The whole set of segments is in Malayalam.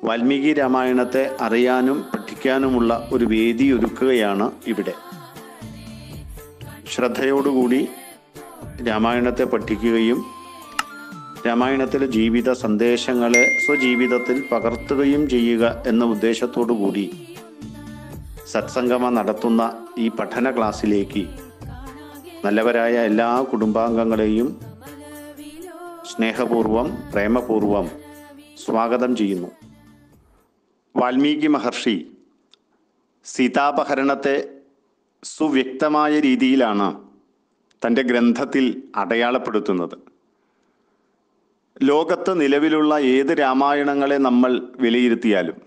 വാൽമീകി രാമായണത്തെ അറിയാനും പഠിക്കാനുമുള്ള ഒരു വേദി ഒരുക്കുകയാണ് ഇവിടെ ശ്രദ്ധയോടുകൂടി രാമായണത്തെ പഠിക്കുകയും രാമായണത്തിലെ ജീവിത സന്ദേശങ്ങളെ സ്വജീവിതത്തിൽ പകർത്തുകയും ചെയ്യുക എന്ന ഉദ്ദേശത്തോടു കൂടി സത്സംഗമ നടത്തുന്ന ഈ പഠന ക്ലാസ്സിലേക്ക് നല്ലവരായ എല്ലാ കുടുംബാംഗങ്ങളെയും സ്നേഹപൂർവം പ്രേമപൂർവം സ്വാഗതം ചെയ്യുന്നു വാൽമീകി മഹർഷി സീതാപഹരണത്തെ സുവ്യക്തമായ രീതിയിലാണ് തൻ്റെ ഗ്രന്ഥത്തിൽ അടയാളപ്പെടുത്തുന്നത് ലോകത്ത് നിലവിലുള്ള ഏത് രാമായണങ്ങളെ നമ്മൾ വിലയിരുത്തിയാലും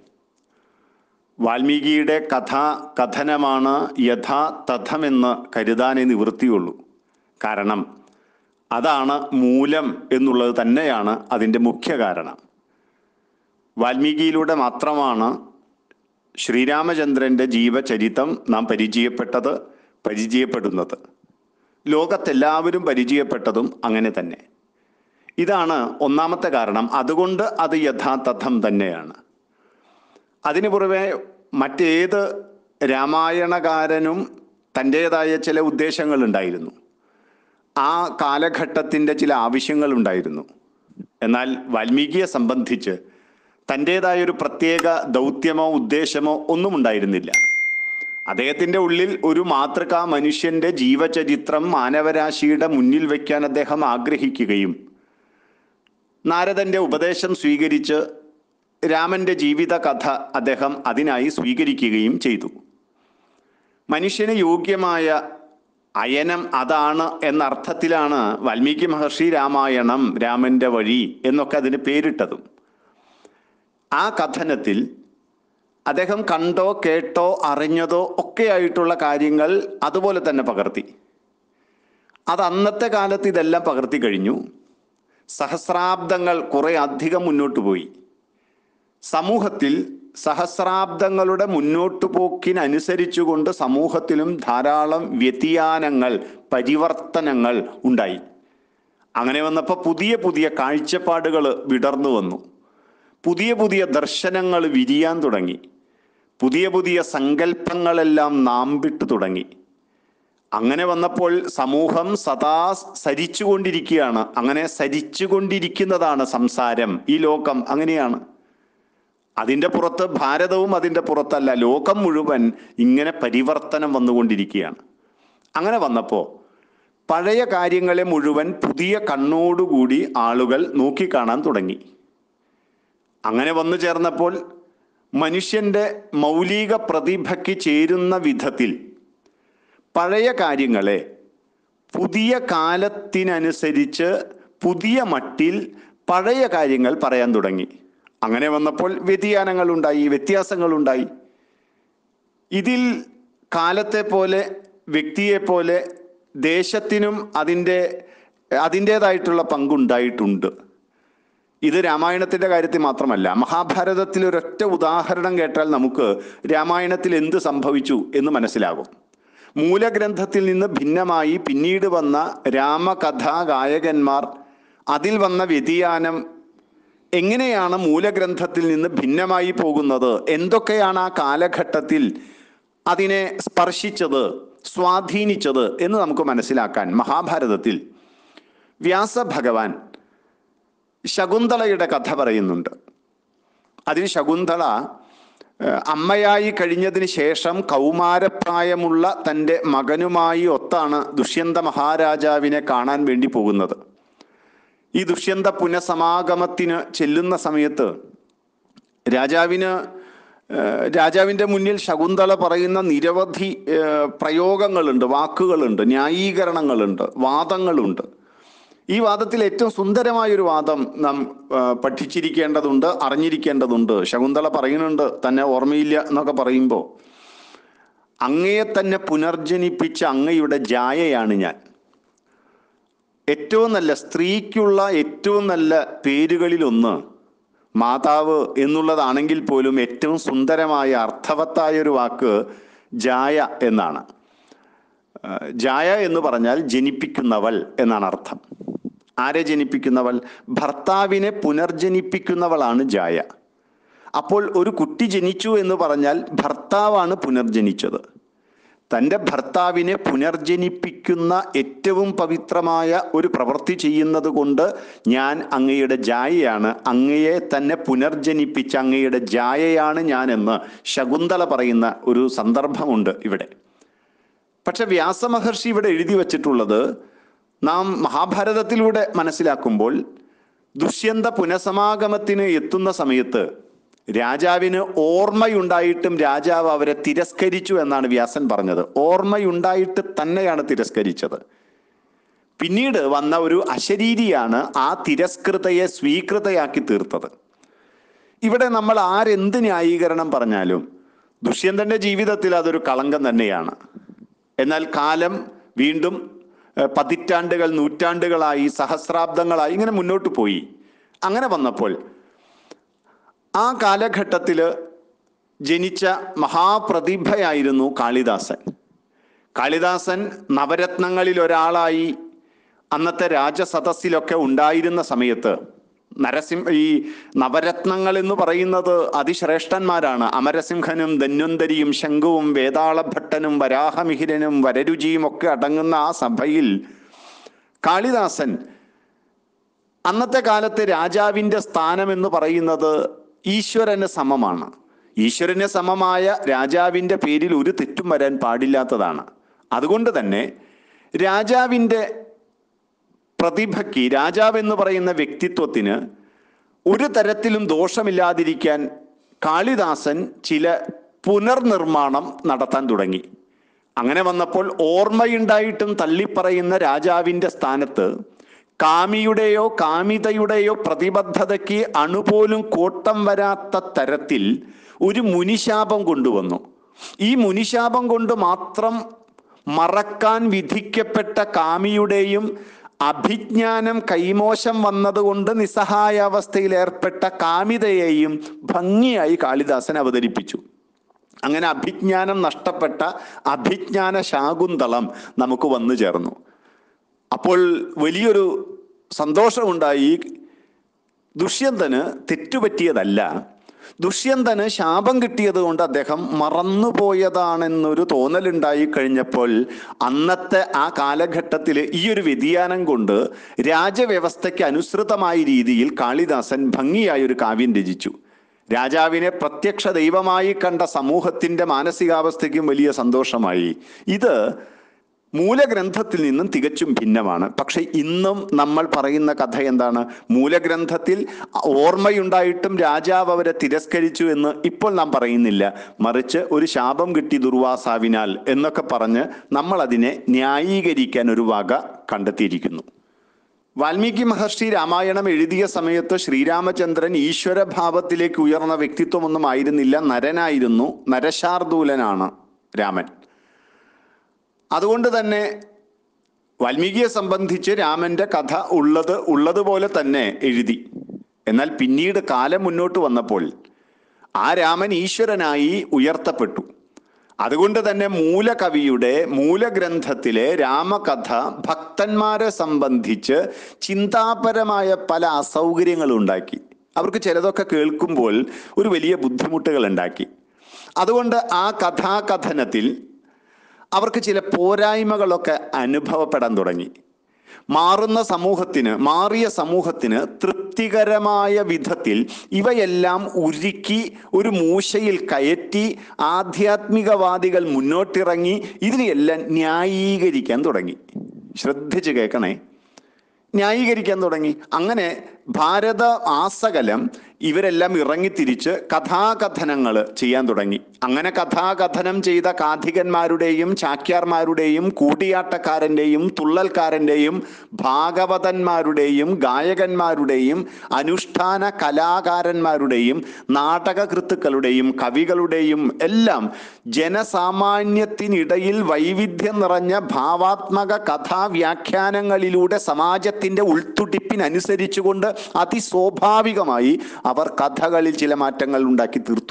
വാൽമീകിയുടെ കഥാ കഥനമാണ് യഥാ തഥമെന്ന് കരുതാനേ നിവൃത്തിയുള്ളൂ കാരണം അതാണ് മൂലം എന്നുള്ളത് തന്നെയാണ് അതിൻ്റെ മുഖ്യ കാരണം വാൽമീകിയിലൂടെ മാത്രമാണ് ശ്രീരാമചന്ദ്രൻ്റെ ജീവചരിതം നാം പരിചയപ്പെട്ടത് പരിചയപ്പെടുന്നത് ലോകത്തെല്ലാവരും പരിചയപ്പെട്ടതും അങ്ങനെ തന്നെ ഇതാണ് ഒന്നാമത്തെ കാരണം അതുകൊണ്ട് അത് യഥാതഥം തന്നെയാണ് അതിനു പുറമെ മറ്റേത് രാമായണകാരനും തൻ്റേതായ ചില ഉദ്ദേശങ്ങളുണ്ടായിരുന്നു ആ കാലഘട്ടത്തിൻ്റെ ചില ആവശ്യങ്ങളുണ്ടായിരുന്നു എന്നാൽ വാൽമീകിയെ സംബന്ധിച്ച് തൻ്റേതായ ഒരു പ്രത്യേക ദൗത്യമോ ഉദ്ദേശമോ ഒന്നും ഉണ്ടായിരുന്നില്ല അദ്ദേഹത്തിൻ്റെ ഉള്ളിൽ ഒരു മാതൃകാ മനുഷ്യൻ്റെ ജീവചരിത്രം മാനവരാശിയുടെ മുന്നിൽ വയ്ക്കാൻ അദ്ദേഹം ആഗ്രഹിക്കുകയും നാരദന്റെ ഉപദേശം സ്വീകരിച്ച് രാമന്റെ ജീവിത കഥ അദ്ദേഹം അതിനായി സ്വീകരിക്കുകയും ചെയ്തു മനുഷ്യന് യോഗ്യമായ അയനം അതാണ് എന്ന അർത്ഥത്തിലാണ് വാൽമീകി മഹർഷി രാമായണം രാമന്റെ വഴി എന്നൊക്കെ അതിന് പേരിട്ടതും ആ കഥനത്തിൽ അദ്ദേഹം കണ്ടോ കേട്ടോ അറിഞ്ഞതോ ഒക്കെയായിട്ടുള്ള കാര്യങ്ങൾ അതുപോലെ തന്നെ പകർത്തി അത് അന്നത്തെ കാലത്ത് ഇതെല്ലാം പകർത്തി കഴിഞ്ഞു സഹസ്രാബ്ദങ്ങൾ കുറെ അധികം മുന്നോട്ട് പോയി സമൂഹത്തിൽ സഹസ്രാബ്ദങ്ങളുടെ മുന്നോട്ടു പോക്കിനനുസരിച്ചുകൊണ്ട് സമൂഹത്തിലും ധാരാളം വ്യതിയാനങ്ങൾ പരിവർത്തനങ്ങൾ ഉണ്ടായി അങ്ങനെ വന്നപ്പോൾ പുതിയ പുതിയ കാഴ്ചപ്പാടുകൾ വിടർന്നു വന്നു പുതിയ പുതിയ ദർശനങ്ങൾ വിരിയാൻ തുടങ്ങി പുതിയ പുതിയ സങ്കല്പങ്ങളെല്ലാം നാമ്പിട്ട് തുടങ്ങി അങ്ങനെ വന്നപ്പോൾ സമൂഹം സദാ സരിച്ചുകൊണ്ടിരിക്കുകയാണ് അങ്ങനെ സരിച്ചുകൊണ്ടിരിക്കുന്നതാണ് സംസാരം ഈ ലോകം അങ്ങനെയാണ് അതിൻ്റെ പുറത്ത് ഭാരതവും അതിൻ്റെ പുറത്തല്ല ലോകം മുഴുവൻ ഇങ്ങനെ പരിവർത്തനം വന്നുകൊണ്ടിരിക്കുകയാണ് അങ്ങനെ വന്നപ്പോൾ പഴയ കാര്യങ്ങളെ മുഴുവൻ പുതിയ കണ്ണോടുകൂടി ആളുകൾ നോക്കിക്കാണാൻ തുടങ്ങി അങ്ങനെ വന്നു ചേർന്നപ്പോൾ മനുഷ്യൻ്റെ മൗലിക പ്രതിഭയ്ക്ക് ചേരുന്ന വിധത്തിൽ പഴയ കാര്യങ്ങളെ പുതിയ കാലത്തിനനുസരിച്ച് പുതിയ മട്ടിൽ പഴയ കാര്യങ്ങൾ പറയാൻ തുടങ്ങി അങ്ങനെ വന്നപ്പോൾ വ്യതിയാനങ്ങൾ ഉണ്ടായി വ്യത്യാസങ്ങളുണ്ടായി ഇതിൽ കാലത്തെ പോലെ വ്യക്തിയെ പോലെ ദേശത്തിനും അതിൻ്റെ അതിൻ്റേതായിട്ടുള്ള പങ്കുണ്ടായിട്ടുണ്ട് ഇത് രാമായണത്തിൻ്റെ കാര്യത്തിൽ മാത്രമല്ല മഹാഭാരതത്തിൽ ഒരൊറ്റ ഉദാഹരണം കേട്ടാൽ നമുക്ക് രാമായണത്തിൽ എന്ത് സംഭവിച്ചു എന്ന് മനസ്സിലാകും മൂലഗ്രന്ഥത്തിൽ നിന്ന് ഭിന്നമായി പിന്നീട് വന്ന രാമകഥാ ഗായകന്മാർ അതിൽ വന്ന വ്യതിയാനം എങ്ങനെയാണ് മൂലഗ്രന്ഥത്തിൽ നിന്ന് ഭിന്നമായി പോകുന്നത് എന്തൊക്കെയാണ് ആ കാലഘട്ടത്തിൽ അതിനെ സ്പർശിച്ചത് സ്വാധീനിച്ചത് എന്ന് നമുക്ക് മനസ്സിലാക്കാൻ മഹാഭാരതത്തിൽ വ്യാസഭഗവാൻ ശകുന്തളയുടെ കഥ പറയുന്നുണ്ട് അതിൽ ശകുന്തള ഏഹ്, അമ്മയായി കഴിഞ്ഞതിന് ശേഷം കൗമാരപ്രായമുള്ള തൻ്റെ മകനുമായി ഒത്താണ് ദുഷ്യന്ത മഹാരാജാവിനെ കാണാൻ വേണ്ടി പോകുന്നത് ഈ ദുഷ്യന്ത പുനഃസമാഗമത്തിന് ചെല്ലുന്ന സമയത്ത് രാജാവിന് ഏഹ്, രാജാവിൻ്റെ മുന്നിൽ ശകുന്തള പറയുന്ന നിരവധി ഏഹ്, പ്രയോഗങ്ങളുണ്ട് വാക്കുകളുണ്ട് ന്യായീകരണങ്ങളുണ്ട് വാദങ്ങളുണ്ട് ഈ വാദത്തിൽ ഏറ്റവും സുന്ദരമായൊരു വാദം നാം ആ, പഠിച്ചിരിക്കേണ്ടതുണ്ട് അറിഞ്ഞിരിക്കേണ്ടതുണ്ട് ശകുന്തള പറയുന്നുണ്ട് തന്നെ ഓർമ്മയില്ല എന്നൊക്കെ പറയുമ്പോൾ അങ്ങയെ തന്നെ പുനർജനിപ്പിച്ച അങ്ങയുടെ ജായയാണ് ഞാൻ ഏറ്റവും നല്ല സ്ത്രീക്കുള്ള ഏറ്റവും നല്ല പേരുകളിലൊന്ന് മാതാവ് എന്നുള്ളതാണെങ്കിൽ പോലും ഏറ്റവും സുന്ദരമായ അർത്ഥവത്തായ ഒരു വാക്ക് ജായ എന്നാണ് ആ, ജായ എന്ന് പറഞ്ഞാൽ ജനിപ്പിക്കുന്നവൾ എന്നാണ് അർത്ഥം ആരെ ജനിപ്പിക്കുന്നവൾ ഭർത്താവിനെ പുനർജനിപ്പിക്കുന്നവളാണ് ജായ അപ്പോൾ ഒരു കുട്ടി ജനിച്ചു എന്ന് പറഞ്ഞാൽ ഭർത്താവാണ് പുനർജനിച്ചത് തൻ്റെ ഭർത്താവിനെ പുനർജനിപ്പിക്കുന്ന ഏറ്റവും പവിത്രമായ ഒരു പ്രവൃത്തി ചെയ്യുന്നത് കൊണ്ട് ഞാൻ അങ്ങയുടെ ജായയാണ് അങ്ങയെ തന്നെ പുനർജനിപ്പിച്ച അങ്ങയുടെ ജായയാണ് ഞാനെന്ന് ശകുന്തള പറയുന്ന ഒരു സന്ദർഭമുണ്ട് ഇവിടെ പക്ഷെ വ്യാസമഹർഷി ഇവിടെ എഴുതി വച്ചിട്ടുള്ളത് നാം മഹാഭാരതത്തിലൂടെ മനസ്സിലാക്കുമ്പോൾ ദുഷ്യന്ത പുനഃസമാഗമത്തിന് എത്തുന്ന സമയത്ത് രാജാവിന് ഓർമ്മയുണ്ടായിട്ടും രാജാവ് അവരെ തിരസ്കരിച്ചു എന്നാണ് വ്യാസൻ പറഞ്ഞത് ഓർമ്മയുണ്ടായിട്ട് തന്നെയാണ് തിരസ്കരിച്ചത് പിന്നീട് വന്ന ഒരു അശരീരിയാണ് ആ തിരസ്കൃതയെ സ്വീകൃതയാക്കി തീർത്തത് ഇവിടെ നമ്മൾ ആരെന്ത് ന്യായീകരണം പറഞ്ഞാലും ദുഷ്യന്തന്റെ ജീവിതത്തിൽ അതൊരു കളങ്കം തന്നെയാണ് എന്നാൽ കാലം വീണ്ടും ഏഹ്, പതിറ്റാണ്ടുകൾ നൂറ്റാണ്ടുകളായി സഹസ്രാബ്ദങ്ങളായി ഇങ്ങനെ മുന്നോട്ട് പോയി അങ്ങനെ വന്നപ്പോൾ ആ കാലഘട്ടത്തിൽ ജനിച്ച മഹാപ്രതിഭയായിരുന്നു കാളിദാസൻ കാളിദാസൻ നവരത്നങ്ങളിൽ ഒരാളായി അന്നത്തെ രാജസദസ്സിലൊക്കെ ഉണ്ടായിരുന്ന സമയത്ത് നരസിംഹ ഈ നവരത്നങ്ങൾ എന്ന് പറയുന്നത് അതിശ്രേഷ്ഠന്മാരാണ് അമരസിംഹനും ധന്വന്തരിയും ശംഖുവും വേതാളഭട്ടനും വരാഹമിഹിരനും വരരുചിയും ഒക്കെ അടങ്ങുന്ന ആ സഭയിൽ കാളിദാസൻ അന്നത്തെ കാലത്ത് രാജാവിൻ്റെ സ്ഥാനം എന്ന് പറയുന്നത് ഈശ്വരന് സമമാണ് ഈശ്വരന് സമമായ രാജാവിൻ്റെ പേരിൽ ഒരു തെറ്റും വരാൻ പാടില്ലാത്തതാണ് അതുകൊണ്ട് തന്നെ രാജാവിൻ്റെ പ്രതിഭയ്ക്ക് രാജാവ് എന്ന് പറയുന്ന വ്യക്തിത്വത്തിന് ഒരു തരത്തിലും ദോഷമില്ലാതിരിക്കാൻ കാളിദാസൻ ചില പുനർനിർമ്മാണം നടത്താൻ തുടങ്ങി അങ്ങനെ വന്നപ്പോൾ ഓർമ്മയുണ്ടായിട്ടും തള്ളിപ്പറയുന്ന രാജാവിൻ്റെ സ്ഥാനത്ത് കാമിയുടെയോ കാമിതയുടെയോ പ്രതിബദ്ധതയ്ക്ക് അണുപോലും കോട്ടം വരാത്ത തരത്തിൽ ഒരു മുനിശാപം കൊണ്ടുവന്നു ഈ മുനിശാപം കൊണ്ട് മാത്രം മറക്കാൻ വിധിക്കപ്പെട്ട കാമിയുടെയും അഭിജ്ഞാനം കൈമോശം വന്നതുകൊണ്ട് നിസ്സഹായാവസ്ഥയിൽ ഏർപ്പെട്ട കാമിതയെയും ഭംഗിയായി കാളിദാസൻ അവതരിപ്പിച്ചു അങ്ങനെ അഭിജ്ഞാനം നഷ്ടപ്പെട്ട അഭിജ്ഞാന ശാകുന്തളം നമുക്ക് വന്നു ചേർന്നു അപ്പോൾ വലിയൊരു സന്തോഷമുണ്ടായി ദുഷ്യന്തന് തെറ്റുപറ്റിയതല്ല ദുഷ്യന്തന് ശാപം കിട്ടിയത് കൊണ്ട് അദ്ദേഹം മറന്നുപോയതാണെന്നൊരു തോന്നലുണ്ടായി കഴിഞ്ഞപ്പോൾ അന്നത്തെ ആ കാലഘട്ടത്തിൽ ഈ ഒരു വ്യതിയാനം കൊണ്ട് രാജവ്യവസ്ഥയ്ക്ക് അനുസൃതമായ രീതിയിൽ കാളിദാസൻ ഭംഗിയായ ഒരു കാവ്യം രചിച്ചു രാജാവിനെ പ്രത്യക്ഷ ദൈവമായി കണ്ട സമൂഹത്തിന്റെ മാനസികാവസ്ഥയ്ക്കും വലിയ സന്തോഷമായി ഇത് മൂലഗ്രന്ഥത്തിൽ നിന്നും തികച്ചും ഭിന്നമാണ് പക്ഷെ ഇന്നും നമ്മൾ പറയുന്ന കഥ എന്താണ് മൂലഗ്രന്ഥത്തിൽ ഓർമ്മയുണ്ടായിട്ടും രാജാവ് അവരെ തിരസ്കരിച്ചു എന്ന് ഇപ്പോൾ നാം പറയുന്നില്ല മറിച്ച് ഒരു ശാപം കിട്ടി ദുർവാസാവിനാൽ എന്നൊക്കെ പറഞ്ഞ് നമ്മൾ അതിനെ ന്യായീകരിക്കാൻ ഒരു വക കണ്ടെത്തിയിരിക്കുന്നു വാൽമീകി മഹർഷി രാമായണം എഴുതിയ സമയത്ത് ശ്രീരാമചന്ദ്രൻ ഈശ്വരഭാവത്തിലേക്ക് ഉയർന്ന വ്യക്തിത്വമൊന്നും ആയിരുന്നില്ല നരനായിരുന്നു നരശാർദൂലനാണ് രാമൻ അതുകൊണ്ട് തന്നെ വാൽമീകിയെ സംബന്ധിച്ച് രാമന്റെ കഥ ഉള്ളത് ഉള്ളതുപോലെ തന്നെ എഴുതി എന്നാൽ പിന്നീട് കാലം മുന്നോട്ട് വന്നപ്പോൾ ആ രാമൻ ഈശ്വരനായി ഉയർത്തപ്പെട്ടു അതുകൊണ്ട് തന്നെ മൂലകവിയുടെ മൂലഗ്രന്ഥത്തിലെ രാമകഥ ഭക്തന്മാരെ സംബന്ധിച്ച് ചിന്താപരമായ പല അസൗകര്യങ്ങളും ഉണ്ടാക്കി അവർക്ക് ചിലതൊക്കെ കേൾക്കുമ്പോൾ ഒരു വലിയ ബുദ്ധിമുട്ടുകൾ ഉണ്ടാക്കി അതുകൊണ്ട് ആ കഥാകഥനത്തിൽ അവർക്ക് ചില പോരായ്മകളൊക്കെ അനുഭവപ്പെടാൻ തുടങ്ങി മാറുന്ന സമൂഹത്തിന് മാറിയ സമൂഹത്തിന് തൃപ്തികരമായ വിധത്തിൽ ഇവയെല്ലാം ഉരുക്കി ഒരു മൂശയിൽ കയറ്റി ആധ്യാത്മികവാദികൾ മുന്നോട്ടിറങ്ങി ഇതിനെയെല്ലാം ന്യായീകരിക്കാൻ തുടങ്ങി ശ്രദ്ധിച്ച് കേൾക്കണേ ന്യായീകരിക്കാൻ തുടങ്ങി അങ്ങനെ ഭാരത ആസകലം ഇവരെല്ലാം ഇറങ്ങിത്തിരിച്ച് കഥാകഥനങ്ങൾ ചെയ്യാൻ തുടങ്ങി അങ്ങനെ കഥാകഥനം ചെയ്ത കാഥികന്മാരുടെയും ചാക്യാർമാരുടെയും കൂടിയാട്ടക്കാരൻ്റെയും തുള്ളൽക്കാരൻ്റെയും ഭാഗവതന്മാരുടെയും ഗായകന്മാരുടെയും അനുഷ്ഠാന കലാകാരന്മാരുടെയും നാടകകൃത്തുക്കളുടെയും കവികളുടെയും എല്ലാം ജനസാമാന്യത്തിനിടയിൽ വൈവിധ്യം നിറഞ്ഞ ഭാവാത്മക കഥാവ്യാഖ്യാനങ്ങളിലൂടെ സമാജത്തിന്റെ ഉൾത്തുടിപ്പിനനുസരിച്ചുകൊണ്ട് അതിസ്വാഭാവികമായി അവർ കഥകളിൽ ചില മാറ്റങ്ങൾ ഉണ്ടാക്കി തീർത്തു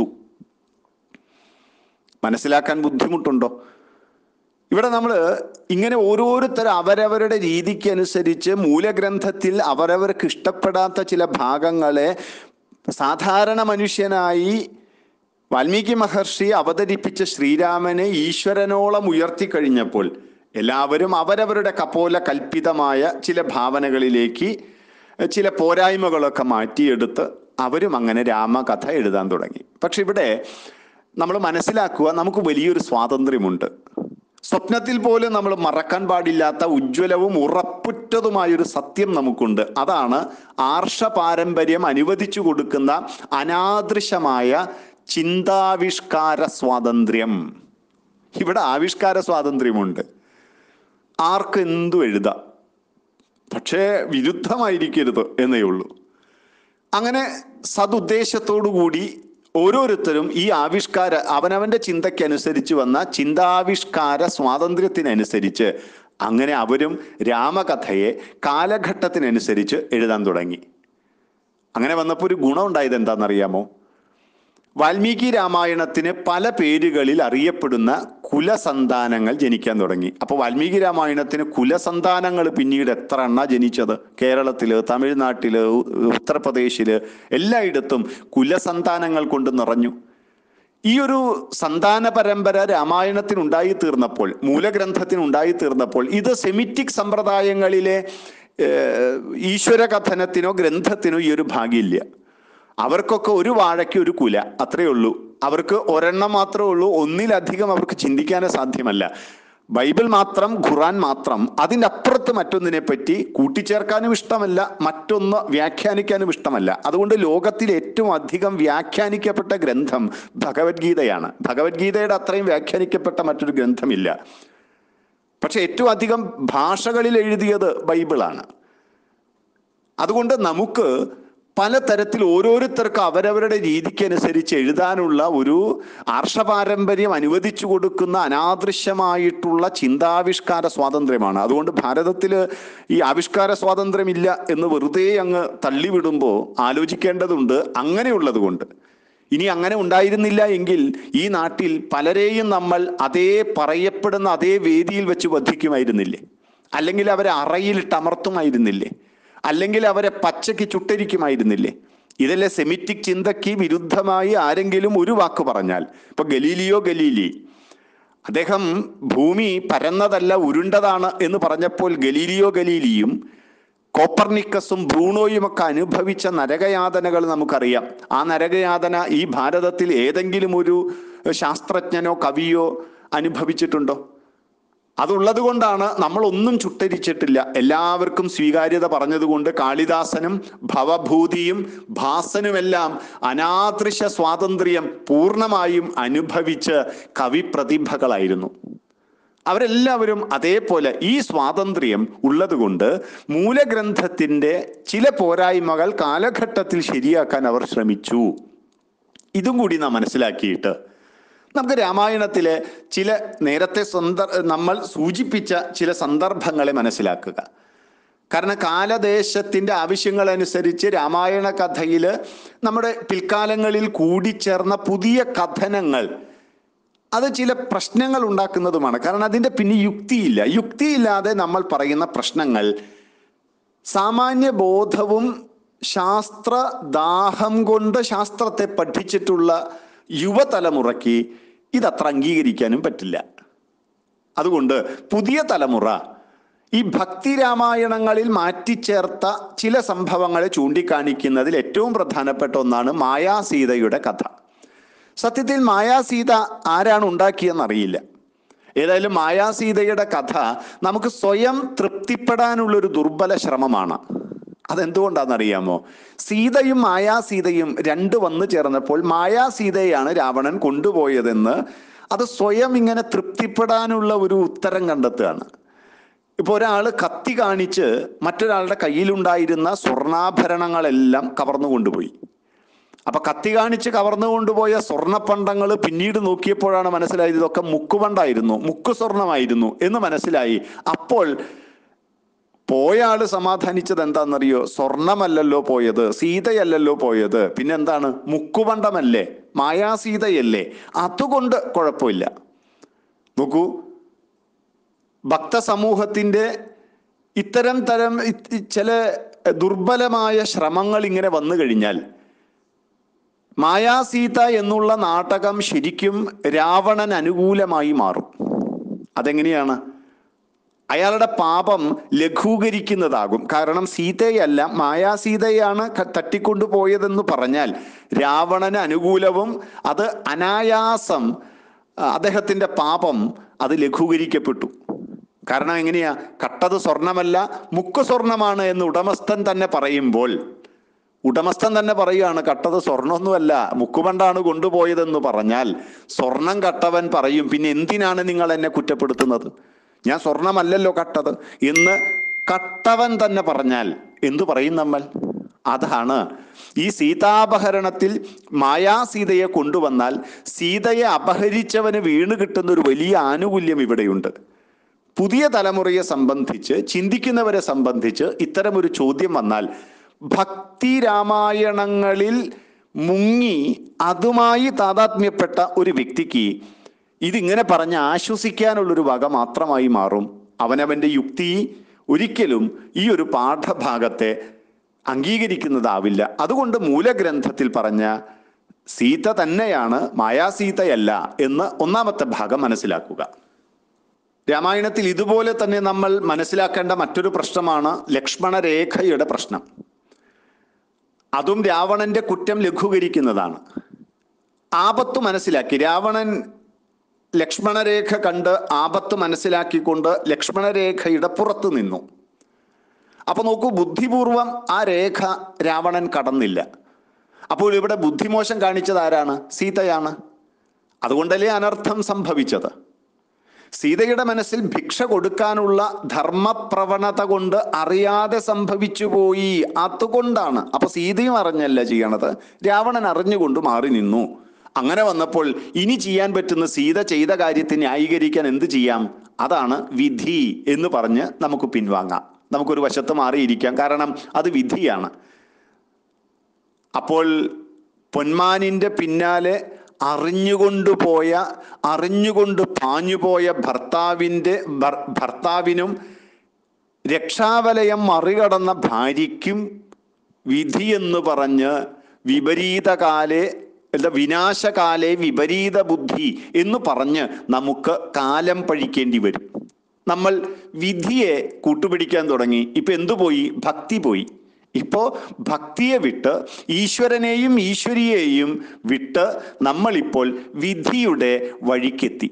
മനസ്സിലാക്കാൻ ബുദ്ധിമുട്ടുണ്ടോ ഇവിടെ നമ്മൾ ഇങ്ങനെ ഓരോരുത്തർ അവരവരുടെ രീതിക്ക് അനുസരിച്ച് മൂലഗ്രന്ഥത്തിൽ അവരവർക്ക് ഇഷ്ടപ്പെടാത്ത ചില ഭാഗങ്ങളെ സാധാരണ മനുഷ്യനായി വാൽമീകി മഹർഷി അവതരിപ്പിച്ച ശ്രീരാമനെ ഈശ്വരനോളം ഉയർത്തിക്കഴിഞ്ഞപ്പോൾ എല്ലാവരും അവരവരുടെ കപോല കൽപ്പിതമായ ചില ഭാവനകളിലേക്ക് ചില പോരായ്മകളൊക്കെ മാറ്റിയെടുത്ത് അവരും അങ്ങനെ രാമകഥ എഴുതാൻ തുടങ്ങി പക്ഷെ ഇവിടെ നമ്മൾ മനസ്സിലാക്കുക നമുക്ക് വലിയൊരു സ്വാതന്ത്ര്യമുണ്ട് സ്വപ്നത്തിൽ പോലും നമ്മൾ മറക്കാൻ പാടില്ലാത്ത ഉജ്ജ്വലവും ഉറപ്പുറ്റതുമായൊരു സത്യം നമുക്കുണ്ട് അതാണ് ആർഷ പാരമ്പര്യം അനുവദിച്ചു കൊടുക്കുന്ന അനാദൃശമായ ചിന്താവിഷ്കാര സ്വാതന്ത്ര്യം ഇവിടെ ആവിഷ്കാര സ്വാതന്ത്ര്യമുണ്ട് ആർക്ക് എന്തു എഴുതാം പക്ഷേ വിരുദ്ധമായിരിക്കരുത് എന്നേ ഉള്ളൂ അങ്ങനെ സതുദ്ദേശത്തോടു കൂടി ഓരോരുത്തരും ഈ ആവിഷ്കാര അവനവന്റെ ചിന്തയ്ക്കനുസരിച്ച് വന്ന ചിന്താവിഷ്കാര സ്വാതന്ത്ര്യത്തിനനുസരിച്ച് അങ്ങനെ അവരും രാമകഥയെ കാലഘട്ടത്തിനനുസരിച്ച് എഴുതാൻ തുടങ്ങി അങ്ങനെ വന്നപ്പോൾ ഒരു ഗുണം ഉണ്ടായത് എന്താണെന്നറിയാമോ വാൽമീകി രാമായണത്തിന് പല പേരുകളിൽ അറിയപ്പെടുന്ന കുലസന്താനങ്ങൾ ജനിക്കാൻ തുടങ്ങി അപ്പോൾ വാൽമീകി രാമായണത്തിന് കുലസന്താനങ്ങൾ പിന്നീട് എത്ര എണ്ണ ജനിച്ചത് കേരളത്തിൽ തമിഴ്നാട്ടിൽ ഉത്തർപ്രദേശിൽ എല്ലായിടത്തും കുലസന്താനങ്ങൾ കൊണ്ട് നിറഞ്ഞു ഈ ഒരു സന്താന പരമ്പര രാമായണത്തിനുണ്ടായി തീർന്നപ്പോൾ മൂലഗ്രന്ഥത്തിനുണ്ടായി തീർന്നപ്പോൾ ഇത് സെമിറ്റിക് സമ്പ്രദായങ്ങളിലെ ഏഹ്, ഈശ്വര കഥനത്തിനോ ഗ്രന്ഥത്തിനോ ഈ ഒരു ഭാഗ്യമില്ല അവർക്കൊക്കെ ഒരു വാഴയ്ക്ക് ഒരു കുല അത്രയേ ഉള്ളൂ അവർക്ക് ഒരെണ്ണം മാത്രമേ ഉള്ളൂ ഒന്നിലധികം അവർക്ക് ചിന്തിക്കാനേ സാധ്യമല്ല ബൈബിൾ മാത്രം ഖുറാൻ മാത്രം അതിൻ്റെ അപ്പുറത്ത് മറ്റൊന്നിനെ പറ്റി കൂട്ടിച്ചേർക്കാനും ഇഷ്ടമല്ല മറ്റൊന്ന് വ്യാഖ്യാനിക്കാനും ഇഷ്ടമല്ല അതുകൊണ്ട് ലോകത്തിൽ ഏറ്റവും അധികം വ്യാഖ്യാനിക്കപ്പെട്ട ഗ്രന്ഥം ഭഗവത്ഗീതയാണ് ഭഗവത്ഗീതയുടെ അത്രയും വ്യാഖ്യാനിക്കപ്പെട്ട മറ്റൊരു ഗ്രന്ഥമില്ല പക്ഷെ ഏറ്റവും അധികം ഭാഷകളിൽ എഴുതിയത് ബൈബിളാണ് അതുകൊണ്ട് നമുക്ക് പലതരത്തിൽ ഓരോരുത്തർക്ക് അവരവരുടെ രീതിക്കനുസരിച്ച് എഴുതാനുള്ള ഒരു ആർഷപാരമ്പര്യം അനുവദിച്ചു കൊടുക്കുന്ന അനാദൃശ്യമായിട്ടുള്ള ചിന്താവിഷ്കാര സ്വാതന്ത്ര്യമാണ് അതുകൊണ്ട് ഭാരതത്തിൽ ഈ ആവിഷ്കാര സ്വാതന്ത്ര്യമില്ല എന്ന് വെറുതെ അങ്ങ് തള്ളിവിടുമ്പോൾ ആലോചിക്കേണ്ടതുണ്ട് അങ്ങനെയുള്ളത് കൊണ്ട് ഇനി അങ്ങനെ ഉണ്ടായിരുന്നില്ല എങ്കിൽ ഈ നാട്ടിൽ പലരെയും നമ്മൾ അതേ പറയപ്പെടുന്ന അതേ വേദിയിൽ വെച്ച് വധിക്കുമായിരുന്നില്ലേ അല്ലെങ്കിൽ അവരെ അറയിലിട്ട് അമർത്തുമായിരുന്നില്ലേ അല്ലെങ്കിൽ അവരെ പച്ചയ്ക്ക് ചുട്ടരിക്കുമായിരുന്നില്ലേ ഇതല്ലേ സെമിറ്റിക് ചിന്തയ്ക്ക് വിരുദ്ധമായി ആരെങ്കിലും ഒരു വാക്ക് പറഞ്ഞാൽ ഇപ്പൊ ഗലീലിയോ ഗലീലി അദ്ദേഹം ഭൂമി പരന്നതല്ല ഉരുണ്ടതാണ് എന്ന് പറഞ്ഞപ്പോൾ ഗലീലിയോ ഗലീലിയും കോപ്പർനിക്കസും ബ്രൂണോയും ഒക്കെ അനുഭവിച്ച നരകയാതനകൾ നമുക്കറിയാം ആ നരകയാതന ഈ ഭാരതത്തിൽ ഏതെങ്കിലും ഒരു ശാസ്ത്രജ്ഞനോ കവിയോ അനുഭവിച്ചിട്ടുണ്ടോ അതുള്ളത് കൊണ്ടാണ് നമ്മൾ ഒന്നും ചുട്ടരിച്ചിട്ടില്ല എല്ലാവർക്കും സ്വീകാര്യത പറഞ്ഞതുകൊണ്ട് കാളിദാസനും ഭവഭൂതിയും ഭാസനുമെല്ലാം അനാദൃശ സ്വാതന്ത്ര്യം പൂർണ്ണമായും അനുഭവിച്ച് കവിപ്രതിഭകളായിരുന്നു അവരെല്ലാവരും അതേപോലെ ഈ സ്വാതന്ത്ര്യം ഉള്ളതുകൊണ്ട് മൂലഗ്രന്ഥത്തിൻ്റെ ചില പോരായ്മകൾ കാലഘട്ടത്തിൽ ശരിയാക്കാൻ അവർ ശ്രമിച്ചു ഇതും കൂടി നാം മനസ്സിലാക്കിയിട്ട് നമുക്ക് രാമായണത്തിലെ ചില നേരത്തെ സന്ദർ നമ്മൾ സൂചിപ്പിച്ച ചില സന്ദർഭങ്ങളെ മനസ്സിലാക്കുക കാരണം കാലദേശത്തിൻ്റെ ആവശ്യങ്ങളനുസരിച്ച് രാമായണ കഥയിൽ നമ്മുടെ പിൽക്കാലങ്ങളിൽ കൂടിച്ചേർന്ന പുതിയ കഥനങ്ങൾ അത് ചില പ്രശ്നങ്ങൾ ഉണ്ടാക്കുന്നതുമാണ് കാരണം അതിൻ്റെ പിന്നെ യുക്തിയില്ല യുക്തിയില്ലാതെ നമ്മൾ പറയുന്ന പ്രശ്നങ്ങൾ സാമാന്യ ബോധവും ശാസ്ത്ര ദാഹം കൊണ്ട് ശാസ്ത്രത്തെ പഠിച്ചിട്ടുള്ള യുവതലമുറയ്ക്ക് ഇതത്ര അംഗീകരിക്കാനും പറ്റില്ല അതുകൊണ്ട് പുതിയ തലമുറ ഈ ഭക്തി രാമായണങ്ങളിൽ മാറ്റിച്ചേർത്ത ചില സംഭവങ്ങളെ ചൂണ്ടിക്കാണിക്കുന്നതിൽ ഏറ്റവും പ്രധാനപ്പെട്ട ഒന്നാണ് മായാസീതയുടെ കഥ സത്യത്തിൽ മായാസീത ആരാണ് ഉണ്ടാക്കിയെന്നറിയില്ല ഏതായാലും മായാസീതയുടെ കഥ നമുക്ക് സ്വയം തൃപ്തിപ്പെടാനുള്ളൊരു ദുർബല ശ്രമമാണ് അതെന്തുകൊണ്ടാണെന്നറിയാമോ സീതയും മായാസീതയും രണ്ട് വന്നു ചേർന്നപ്പോൾ മായാസീതയാണ് രാവണൻ കൊണ്ടുപോയതെന്ന് അത് സ്വയം ഇങ്ങനെ തൃപ്തിപ്പെടാനുള്ള ഒരു ഉത്തരം കണ്ടെത്തുകയാണ് ഇപ്പോൾ ഒരാൾ കത്തി കാണിച്ച് മറ്റൊരാളുടെ കയ്യിലുണ്ടായിരുന്ന സ്വർണ്ണാഭരണങ്ങളെല്ലാം കവർന്നു കൊണ്ടുപോയി അപ്പൊ കത്തി കാണിച്ച് കവർന്നു കൊണ്ടുപോയ സ്വർണ്ണപ്പണ്ടങ്ങൾ പിന്നീട് നോക്കിയപ്പോഴാണ് മനസ്സിലായത് ഇതൊക്കെ മുക്കുപണ്ടായിരുന്നു മുക്കു സ്വർണമായിരുന്നു എന്ന് മനസ്സിലായി അപ്പോൾ പോയ ആള് സമാധാനിച്ചത് എന്താണെന്നറിയോ സ്വർണമല്ലല്ലോ പോയത് സീതയല്ലല്ലോ പോയത് പിന്നെന്താണ് മുക്കുപണ്ടമല്ലേ മായാസീതയല്ലേ അതുകൊണ്ട് കുഴപ്പമില്ല നോക്കൂ ഭക്തസമൂഹത്തിൻ്റെ ഇത്തരം തരം ഇത് ചില ദുർബലമായ ശ്രമങ്ങൾ ഇങ്ങനെ വന്നു കഴിഞ്ഞാൽ മായാസീത എന്നുള്ള നാടകം ശരിക്കും രാവണൻ അനുകൂലമായി മാറും അതെങ്ങനെയാണ് അയാളുടെ പാപം ലഘൂകരിക്കുന്നതാകും കാരണം സീതയല്ല മായാസീതയാണ് ക- തട്ടിക്കൊണ്ടുപോയതെന്ന് പറഞ്ഞാൽ രാവണന് അനുകൂലവും അത് അനായാസം ആ, അദ്ദേഹത്തിന്റെ പാപം അത് ലഘൂകരിക്കപ്പെട്ടു കാരണം എങ്ങനെയാ കട്ടത് സ്വർണമല്ല മുക്ക് സ്വർണമാണ് എന്ന് ഉടമസ്ഥൻ തന്നെ പറയുമ്പോൾ ഉടമസ്ഥൻ തന്നെ പറയുകയാണ് കട്ടത് സ്വർണ്ണമൊന്നുമല്ല മുക്കുപണ്ടാണ് കൊണ്ടുപോയതെന്ന് പറഞ്ഞാൽ സ്വർണം കട്ടവൻ പറയും പിന്നെ എന്തിനാണ് നിങ്ങൾ എന്നെ കുറ്റപ്പെടുത്തുന്നത് ഞാൻ സ്വർണമല്ലല്ലോ കട്ടത് എന്ന് കട്ടവൻ തന്നെ പറഞ്ഞാൽ എന്തു പറയും നമ്മൾ അതാണ് ഈ സീതാപഹരണത്തിൽ മായാസീതയെ കൊണ്ടുവന്നാൽ സീതയെ അപഹരിച്ചവന് വീണ് കിട്ടുന്ന ഒരു വലിയ ആനുകൂല്യം ഇവിടെയുണ്ട് പുതിയ തലമുറയെ സംബന്ധിച്ച് ചിന്തിക്കുന്നവരെ സംബന്ധിച്ച് ഇത്തരമൊരു ചോദ്യം വന്നാൽ ഭക്തി രാമായണങ്ങളിൽ മുങ്ങി അതുമായി താതാത്മ്യപ്പെട്ട ഒരു വ്യക്തിക്ക് ഇതിങ്ങനെ പറഞ്ഞ് ആശ്വസിക്കാനുള്ളൊരു വക മാത്രമായി മാറും അവനവൻ്റെ യുക്തി ഒരിക്കലും ഈ ഒരു പാഠഭാഗത്തെ അംഗീകരിക്കുന്നതാവില്ല അതുകൊണ്ട് മൂലഗ്രന്ഥത്തിൽ പറഞ്ഞ സീത തന്നെയാണ് മായാസീതയല്ല എന്ന് ഒന്നാമത്തെ ഭാഗം മനസ്സിലാക്കുക രാമായണത്തിൽ ഇതുപോലെ തന്നെ നമ്മൾ മനസ്സിലാക്കേണ്ട മറ്റൊരു പ്രശ്നമാണ് ലക്ഷ്മണരേഖയുടെ പ്രശ്നം അതും രാവണന്റെ കുറ്റം ലഘൂകരിക്കുന്നതാണ് ആപത്ത് മനസ്സിലാക്കി രാവണൻ ലക്ഷ്മണരേഖ കണ്ട് ആപത്ത് മനസ്സിലാക്കിക്കൊണ്ട് ലക്ഷ്മണരേഖയുടെ പുറത്തു നിന്നു അപ്പൊ നോക്കൂ ബുദ്ധിപൂർവം ആ രേഖ രാവണൻ കടന്നില്ല അപ്പോൾ ഇവിടെ ബുദ്ധിമോശം കാണിച്ചത് ആരാണ് സീതയാണ് അതുകൊണ്ടല്ലേ അനർത്ഥം സംഭവിച്ചത് സീതയുടെ മനസ്സിൽ ഭിക്ഷ കൊടുക്കാനുള്ള ധർമ്മപ്രവണത കൊണ്ട് അറിയാതെ സംഭവിച്ചു പോയി അതുകൊണ്ടാണ് അപ്പൊ സീതയും അറിഞ്ഞല്ല ചെയ്യണത് രാവണൻ അറിഞ്ഞുകൊണ്ട് മാറി നിന്നു അങ്ങനെ വന്നപ്പോൾ ഇനി ചെയ്യാൻ പറ്റുന്ന സീത ചെയ്ത കാര്യത്തെ ന്യായീകരിക്കാൻ എന്ത് ചെയ്യാം അതാണ് വിധി എന്ന് പറഞ്ഞ് നമുക്ക് പിൻവാങ്ങാം നമുക്കൊരു വശത്ത് മാറിയിരിക്കാം കാരണം അത് വിധിയാണ് അപ്പോൾ പൊന്മാനിന്റെ പിന്നാലെ അറിഞ്ഞുകൊണ്ട് പോയ അറിഞ്ഞുകൊണ്ട് പാഞ്ഞുപോയ ഭർത്താവിൻ്റെ ഭർ- ഭർത്താവിനും രക്ഷാവലയം മറികടന്ന ഭാര്യയ്ക്കും വിധി എന്ന് പറഞ്ഞ് വിപരീതകാലെ അല്ല വിനാശകാലെ വിപരീത ബുദ്ധി എന്ന് പറഞ്ഞ് നമുക്ക് കാലം പഴിക്കേണ്ടി വരും നമ്മൾ വിധിയെ കൂട്ടുപിടിക്കാൻ തുടങ്ങി ഇപ്പൊ എന്തു പോയി ഭക്തി പോയി ഇപ്പോ ഭക്തിയെ വിട്ട് ഈശ്വരനെയും ഈശ്വരിയെയും വിട്ട് നമ്മളിപ്പോൾ വിധിയുടെ വഴിക്കെത്തി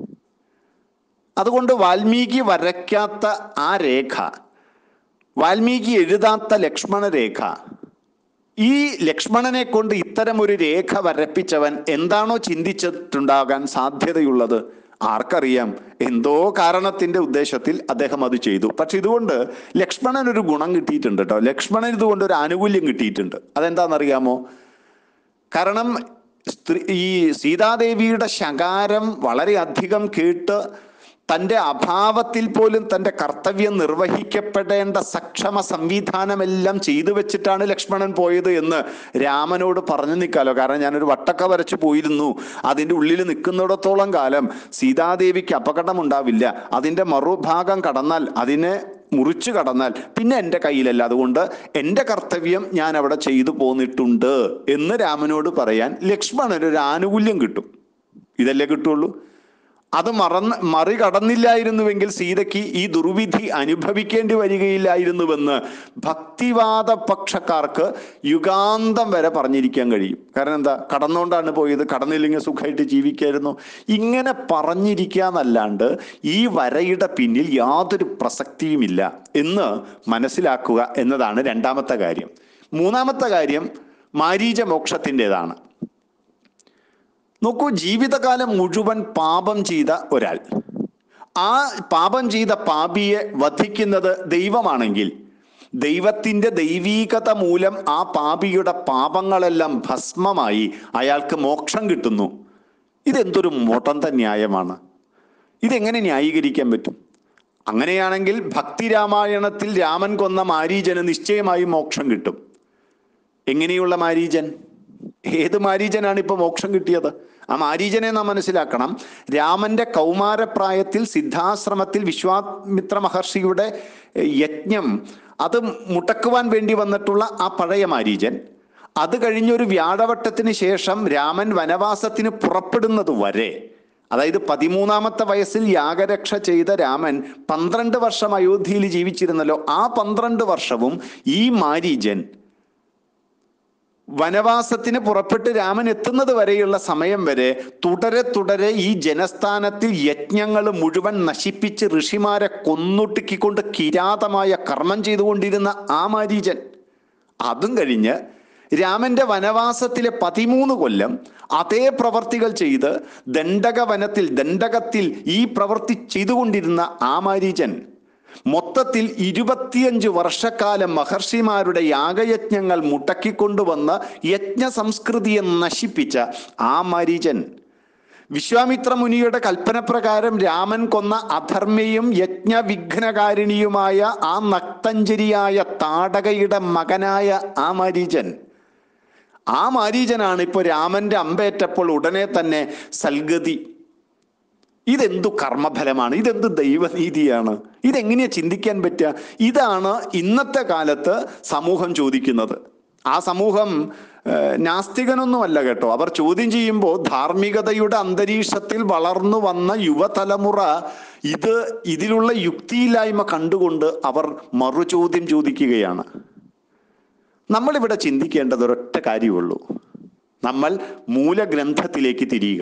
അതുകൊണ്ട് വാൽമീകി വരയ്ക്കാത്ത ആ രേഖ വാൽമീകി എഴുതാത്ത ലക്ഷ്മണരേഖ ഈ ലക്ഷ്മണനെ കൊണ്ട് ഇത്തരം ഒരു രേഖ വരപ്പിച്ചവൻ എന്താണോ ചിന്തിച്ചിട്ടുണ്ടാകാൻ സാധ്യതയുള്ളത് ആർക്കറിയാം എന്തോ കാരണത്തിന്റെ ഉദ്ദേശത്തിൽ അദ്ദേഹം അത് ചെയ്തു പക്ഷെ ഇതുകൊണ്ട് ലക്ഷ്മണൻ ഒരു ഗുണം കിട്ടിയിട്ടുണ്ട് കേട്ടോ ലക്ഷ്മണൻ ഇതുകൊണ്ട് ഒരു ആനുകൂല്യം കിട്ടിയിട്ടുണ്ട് അതെന്താണെന്നറിയാമോ കാരണം സ്ത്രീ ഈ സീതാദേവിയുടെ ശകാരം വളരെയധികം കേട്ട് തൻ്റെ അഭാവത്തിൽ പോലും തൻ്റെ കർത്തവ്യം നിർവഹിക്കപ്പെടേണ്ട സക്ഷമ സംവിധാനമെല്ലാം ചെയ്തു വെച്ചിട്ടാണ് ലക്ഷ്മണൻ പോയത് എന്ന് രാമനോട് പറഞ്ഞു നിൽക്കാലോ കാരണം ഞാനൊരു വട്ടക്ക വരച്ചു പോയിരുന്നു അതിൻ്റെ ഉള്ളിൽ നിൽക്കുന്നിടത്തോളം കാലം സീതാദേവിക്ക് അപകടമുണ്ടാവില്ല അതിൻ്റെ മറുഭാഗം കടന്നാൽ അതിനെ മുറിച്ചു കടന്നാൽ പിന്നെ എൻ്റെ കയ്യിലല്ല അതുകൊണ്ട് എൻ്റെ കർത്തവ്യം ഞാൻ അവിടെ ചെയ്തു പോന്നിട്ടുണ്ട് എന്ന് രാമനോട് പറയാൻ ലക്ഷ്മണന് ഒരു ആനുകൂല്യം കിട്ടും ഇതല്ലേ കിട്ടുള്ളൂ അത് മറന്ന് മറികടന്നില്ലായിരുന്നുവെങ്കിൽ സീതയ്ക്ക് ഈ ദുർവിധി അനുഭവിക്കേണ്ടി വരികയില്ലായിരുന്നുവെന്ന് ഭക്തിവാദ പക്ഷക്കാർക്ക് യുഗാന്തം വരെ പറഞ്ഞിരിക്കാൻ കഴിയും കാരണം എന്താ കടന്നുകൊണ്ടാണ് പോയത് കടന്നില്ലെങ്കിൽ സുഖമായിട്ട് ജീവിക്കായിരുന്നു ഇങ്ങനെ പറഞ്ഞിരിക്കാന്നല്ലാണ്ട് ഈ വരയുടെ പിന്നിൽ യാതൊരു പ്രസക്തിയുമില്ല എന്ന് മനസ്സിലാക്കുക എന്നതാണ് രണ്ടാമത്തെ കാര്യം മൂന്നാമത്തെ കാര്യം മാരീച മോക്ഷത്തിൻ്റെതാണ് നോക്കൂ ജീവിതകാലം മുഴുവൻ പാപം ചെയ്ത ഒരാൾ ആ പാപം ചെയ്ത പാപിയെ വധിക്കുന്നത് ദൈവമാണെങ്കിൽ ദൈവത്തിൻ്റെ ദൈവീകത മൂലം ആ പാപിയുടെ പാപങ്ങളെല്ലാം ഭസ്മമായി അയാൾക്ക് മോക്ഷം കിട്ടുന്നു ഇതെന്തൊരു മോട്ടന്ത ന്യായമാണ് ഇതെങ്ങനെ ന്യായീകരിക്കാൻ പറ്റും അങ്ങനെയാണെങ്കിൽ ഭക്തി രാമായണത്തിൽ രാമൻ കൊന്ന മാരീജന് നിശ്ചയമായും മോക്ഷം കിട്ടും എങ്ങനെയുള്ള മാരീജൻ ഏത് മാരീജനാണ് ഇപ്പോൾ മോക്ഷം കിട്ടിയത് ആ മാരീജനെ നാം മനസ്സിലാക്കണം രാമന്റെ കൗമാരപ്രായത്തിൽ സിദ്ധാശ്രമത്തിൽ വിശ്വാമിത്ര മഹർഷിയുടെ യജ്ഞം അത് മുടക്കുവാൻ വേണ്ടി വന്നിട്ടുള്ള ആ പഴയ മാരീജൻ അത് കഴിഞ്ഞൊരു വ്യാഴവട്ടത്തിന് ശേഷം രാമൻ വനവാസത്തിന് പുറപ്പെടുന്നത് വരെ അതായത് പതിമൂന്നാമത്തെ വയസ്സിൽ യാഗരക്ഷ ചെയ്ത രാമൻ പന്ത്രണ്ട് വർഷം അയോധ്യയിൽ ജീവിച്ചിരുന്നല്ലോ ആ പന്ത്രണ്ട് വർഷവും ഈ മാരീജൻ വനവാസത്തിന് പുറപ്പെട്ട് രാമൻ എത്തുന്നത് വരെയുള്ള സമയം വരെ തുടരെ തുടരെ ഈ ജനസ്ഥാനത്തിൽ യജ്ഞങ്ങൾ മുഴുവൻ നശിപ്പിച്ച് ഋഷിമാരെ കൊന്നൊട്ടുക്കിക്കൊണ്ട് കിരാതമായ കർമ്മം ചെയ്തുകൊണ്ടിരുന്ന ആ മാരീജൻ അതും കഴിഞ്ഞ് രാമന്റെ വനവാസത്തിലെ പതിമൂന്ന് കൊല്ലം അതേ പ്രവർത്തികൾ ചെയ്ത് ദണ്ഡക വനത്തിൽ ദണ്ഡകത്തിൽ ഈ പ്രവൃത്തി ചെയ്തുകൊണ്ടിരുന്ന ആ മാരീചൻ മൊത്തത്തിൽ ഇരുപത്തിയഞ്ച് വർഷക്കാലം മഹർഷിമാരുടെ യാഗയജ്ഞങ്ങൾ മുടക്കിക്കൊണ്ടുവന്ന് യജ്ഞ സംസ്കൃതിയെ നശിപ്പിച്ച ആ മരീചൻ വിശ്വാമിത്ര മുനിയുടെ കൽപ്പനപ്രകാരം രാമൻ കൊന്ന അധർമ്മിയും യജ്ഞവിഘ്നകാരിണിയുമായ ആ നക്തഞ്ചരിയായ താടകയുടെ മകനായ ആ മരീചൻ ആ മാരീചനാണ് ഇപ്പോൾ രാമന്റെ അമ്പേറ്റപ്പോൾ ഉടനെ തന്നെ സൽഗതി ഇതെന്തു കർമ്മഫലമാണ് ഇതെന്ത് ദൈവനീതിയാണ് ഇതെങ്ങനെയാ ചിന്തിക്കാൻ പറ്റുക ഇതാണ് ഇന്നത്തെ കാലത്ത് സമൂഹം ചോദിക്കുന്നത് ആ സമൂഹം ഏഹ്, നാസ്തികനൊന്നുമല്ല കേട്ടോ അവർ ചോദ്യം ചെയ്യുമ്പോൾ ധാർമ്മികതയുടെ അന്തരീക്ഷത്തിൽ വളർന്നു വന്ന യുവതലമുറ ഇത് ഇതിലുള്ള യുക്തിയില്ലായ്മ കണ്ടുകൊണ്ട് അവർ മറുചോദ്യം ചോദിക്കുകയാണ് നമ്മളിവിടെ ചിന്തിക്കേണ്ടത് ഒരൊറ്റ കാര്യമുള്ളൂ നമ്മൾ മൂലഗ്രന്ഥത്തിലേക്ക് തിരിയുക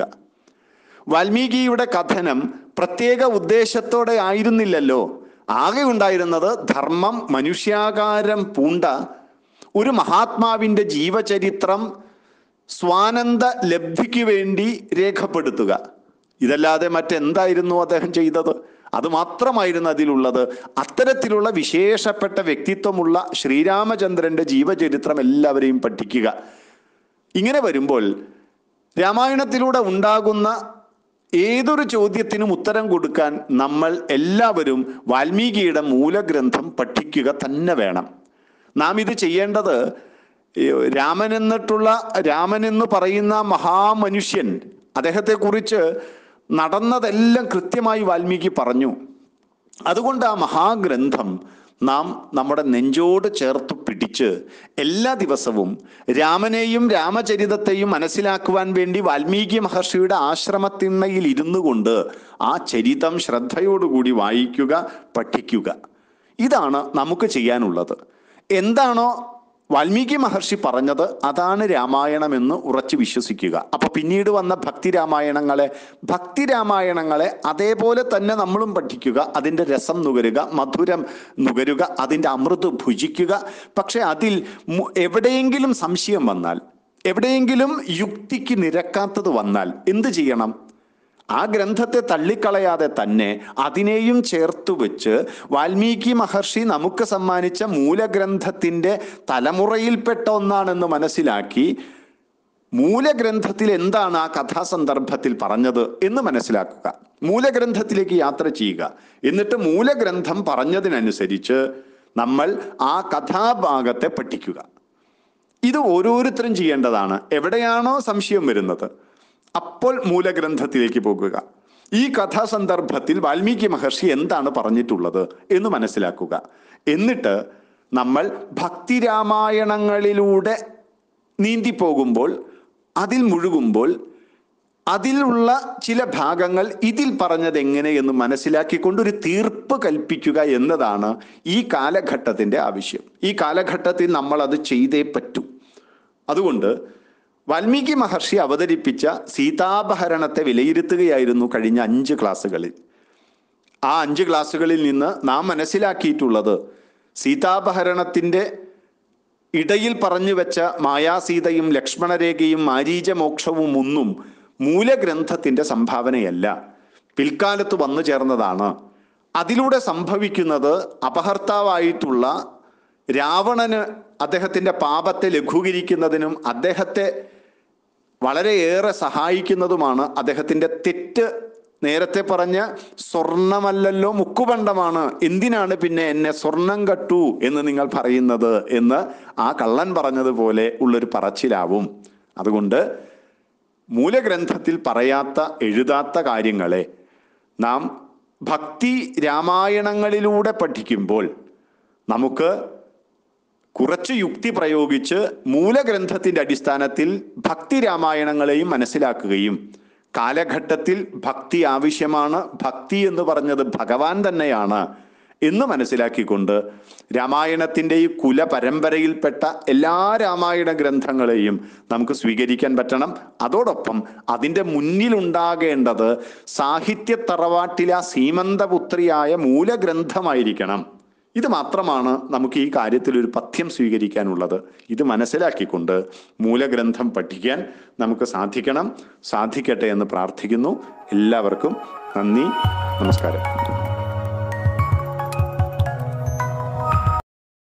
വാൽമീകിയുടെ കഥനം പ്രത്യേക ഉദ്ദേശത്തോടെ ആയിരുന്നില്ലല്ലോ ആകെ ഉണ്ടായിരുന്നത് ധർമ്മം മനുഷ്യാകാരം പൂണ്ട ഒരു മഹാത്മാവിൻ്റെ ജീവചരിത്രം സ്വാനന്ദ ലബ്ധിക്ക് വേണ്ടി രേഖപ്പെടുത്തുക ഇതല്ലാതെ മറ്റെന്തായിരുന്നു അദ്ദേഹം ചെയ്തത് അത് മാത്രമായിരുന്നു അതിലുള്ളത് അത്തരത്തിലുള്ള വിശേഷപ്പെട്ട വ്യക്തിത്വമുള്ള ശ്രീരാമചന്ദ്രന്റെ ജീവചരിത്രം എല്ലാവരെയും പഠിക്കുക ഇങ്ങനെ വരുമ്പോൾ രാമായണത്തിലൂടെ ഉണ്ടാകുന്ന ഏതൊരു ചോദ്യത്തിനും ഉത്തരം കൊടുക്കാൻ നമ്മൾ എല്ലാവരും വാൽമീകിയുടെ മൂലഗ്രന്ഥം പഠിക്കുക തന്നെ വേണം നാം ഇത് ചെയ്യേണ്ടത് ഈ രാമൻ എന്നിട്ടുള്ള രാമൻ എന്ന് പറയുന്ന മഹാമനുഷ്യൻ അദ്ദേഹത്തെക്കുറിച്ച് നടന്നതെല്ലാം കൃത്യമായി വാൽമീകി പറഞ്ഞു അതുകൊണ്ട് ആ മഹാഗ്രന്ഥം നാം നമ്മുടെ നെഞ്ചോട് ചേർത്ത് പിടിച്ച് എല്ലാ ദിവസവും രാമനെയും രാമചരിതത്തെയും മനസ്സിലാക്കുവാൻ വേണ്ടി വാൽമീകി മഹർഷിയുടെ ആശ്രമത്തിണ്ണയിൽ ഇരുന്നു കൊണ്ട് ആ ചരിതം ശ്രദ്ധയോടുകൂടി വായിക്കുക പഠിക്കുക ഇതാണ് നമുക്ക് ചെയ്യാനുള്ളത് എന്താണോ വാൽമീകി മഹർഷി പറഞ്ഞത് അതാണ് രാമായണമെന്ന് ഉറച്ചു വിശ്വസിക്കുക അപ്പൊ പിന്നീട് വന്ന ഭക്തി രാമായണങ്ങളെ ഭക്തി രാമായണങ്ങളെ അതേപോലെ തന്നെ നമ്മളും പഠിക്കുക അതിൻ്റെ രസം നുകരുക മധുരം നുകരുക അതിൻ്റെ അമൃത് ഭുജിക്കുക പക്ഷെ അതിൽ മു- എവിടെയെങ്കിലും സംശയം വന്നാൽ എവിടെയെങ്കിലും യുക്തിക്ക് നിരക്കാത്തത് വന്നാൽ എന്ത് ചെയ്യണം ആ ഗ്രന്ഥത്തെ തള്ളിക്കളയാതെ തന്നെ അതിനെയും ചേർത്തു വെച്ച് വാൽമീകി മഹർഷി നമുക്ക് സമ്മാനിച്ച മൂലഗ്രന്ഥത്തിൻ്റെ തലമുറയിൽപ്പെട്ട ഒന്നാണെന്ന് മനസ്സിലാക്കി മൂലഗ്രന്ഥത്തിൽ എന്താണ് ആ കഥാസന്ദർഭത്തിൽ പറഞ്ഞത് എന്ന് മനസ്സിലാക്കുക മൂലഗ്രന്ഥത്തിലേക്ക് യാത്ര ചെയ്യുക എന്നിട്ട് മൂലഗ്രന്ഥം പറഞ്ഞതിനനുസരിച്ച് നമ്മൾ ആ കഥാഭാഗത്തെ പഠിക്കുക ഇത് ഓരോരുത്തരും ചെയ്യേണ്ടതാണ് എവിടെയാണോ സംശയം വരുന്നത് അപ്പോൾ മൂലഗ്രന്ഥത്തിലേക്ക് പോകുക ഈ കഥാസന്ദർഭത്തിൽ വാൽമീകി മഹർഷി എന്താണ് പറഞ്ഞിട്ടുള്ളത് എന്ന് മനസ്സിലാക്കുക എന്നിട്ട് നമ്മൾ ഭക്തിരാമായണങ്ങളിലൂടെ നീന്തിപ്പോകുമ്പോൾ അതിൽ മുഴുകുമ്പോൾ അതിലുള്ള ചില ഭാഗങ്ങൾ ഇതിൽ പറഞ്ഞത് എങ്ങനെ എന്ന് മനസ്സിലാക്കിക്കൊണ്ട് ഒരു തീർപ്പ് കൽപ്പിക്കുക എന്നതാണ് ഈ കാലഘട്ടത്തിൻ്റെ ആവശ്യം ഈ കാലഘട്ടത്തിൽ നമ്മൾ അത് ചെയ്തേ പറ്റൂ അതുകൊണ്ട് വാൽമീകി മഹർഷി അവതരിപ്പിച്ച സീതാപഹരണത്തെ വിലയിരുത്തുകയായിരുന്നു കഴിഞ്ഞ അഞ്ച് ക്ലാസ്സുകളിൽ ആ അഞ്ച് ക്ലാസ്സുകളിൽ നിന്ന് നാം മനസ്സിലാക്കിയിട്ടുള്ളത് സീതാപഹരണത്തിൻ്റെ ഇടയിൽ പറഞ്ഞു വെച്ച മായാസീതയും ലക്ഷ്മണരേഖയും മാരീചമോക്ഷവും ഒന്നും മൂലഗ്രന്ഥത്തിന്റെ സംഭാവനയല്ല പിൽക്കാലത്ത് വന്നു ചേർന്നതാണ് അതിലൂടെ സംഭവിക്കുന്നത് അപഹർത്താവായിട്ടുള്ള രാവണന് അദ്ദേഹത്തിന്റെ പാപത്തെ ലഘൂകരിക്കുന്നതിനും അദ്ദേഹത്തെ വളരെയേറെ സഹായിക്കുന്നതുമാണ് അദ്ദേഹത്തിന്റെ തെറ്റ് നേരത്തെ പറഞ്ഞ സ്വർണമല്ലല്ലോ മുക്കുപണ്ടമാണ് എന്തിനാണ് പിന്നെ എന്നെ സ്വർണം കട്ടു എന്ന് നിങ്ങൾ പറയുന്നത് എന്ന് ആ കള്ളൻ പറഞ്ഞതുപോലെ ഉള്ളൊരു പറച്ചിലാവും അതുകൊണ്ട് മൂലഗ്രന്ഥത്തിൽ പറയാത്ത എഴുതാത്ത കാര്യങ്ങളെ നാം ഭക്തി രാമായണങ്ങളിലൂടെ പഠിക്കുമ്പോൾ നമുക്ക് കുറച്ച് യുക്തി പ്രയോഗിച്ച് മൂലഗ്രന്ഥത്തിന്റെ അടിസ്ഥാനത്തിൽ ഭക്തി രാമായണങ്ങളെയും മനസ്സിലാക്കുകയും കാലഘട്ടത്തിൽ ഭക്തി ആവശ്യമാണ് ഭക്തി എന്ന് പറഞ്ഞത് ഭഗവാൻ തന്നെയാണ് എന്ന് മനസ്സിലാക്കിക്കൊണ്ട് രാമായണത്തിൻ്റെ ഈ കുല പരമ്പരയിൽപ്പെട്ട എല്ലാ രാമായണ ഗ്രന്ഥങ്ങളെയും നമുക്ക് സ്വീകരിക്കാൻ പറ്റണം അതോടൊപ്പം അതിൻ്റെ മുന്നിലുണ്ടാകേണ്ടത് സാഹിത്യ തറവാട്ടിലെ ആ സീമന്തപുത്രിയായ മൂലഗ്രന്ഥമായിരിക്കണം ഇത് മാത്രമാണ് നമുക്ക് ഈ കാര്യത്തിൽ ഒരു പഥ്യം സ്വീകരിക്കാനുള്ളത് ഇത് മനസ്സിലാക്കിക്കൊണ്ട് മൂലഗ്രന്ഥം പഠിക്കാൻ നമുക്ക് സാധിക്കണം സാധിക്കട്ടെ എന്ന് പ്രാർത്ഥിക്കുന്നു എല്ലാവർക്കും നന്ദി നമസ്കാരം